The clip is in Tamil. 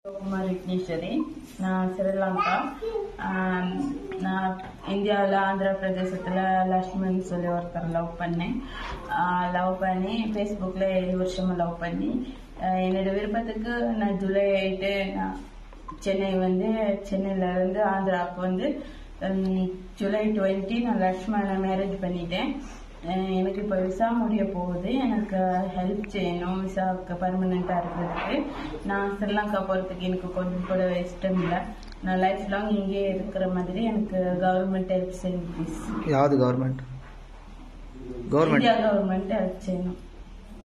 குமார் விக்னேஸ்வரி நான் ஸ்ரீலங்கா ஆம், நான் இந்தியாவில் ஆந்திர பிரதேசத்தில் லக்ஷ்மன் சொல்லி ஒருத்தர் லவ் பண்ணேன் லவ் பண்ணி ஃபேஸ்புக்கில் ஏழு வருஷமாக லவ் பண்ணி ஆஹ், என்னோட விருப்பத்துக்கு நான் ஜூலை எயிட்டு நான் சென்னை வந்து சென்னையில இருந்து ஆந்திராவுக்கு வந்து ஹம், ஜூலை டுவெண்ட்டி நான் லக்ஷ்மணை மேரேஜ் பண்ணிட்டேன் அஹ் எனக்கு இப்போ விசா முடிய போகுது எனக்கு ஹெல்ப் செய்யணும் விசாவுக்கு பர்மனெண்ட்டாக இருக்கிறதுக்கு நான் ஸ்ரீலங்கா போகிறதுக்கு எனக்கு கொஞ்சம் கூட இஷ்டம் இல்லை நான் லைஃப் லாங் இங்கே இருக்கிற மாதிரி எனக்கு கவர்மெண்ட் ஹெல்ப் செய்யணும் ப்ளீஸ் ಯಾವ್ದು government government India government help செய்யணும்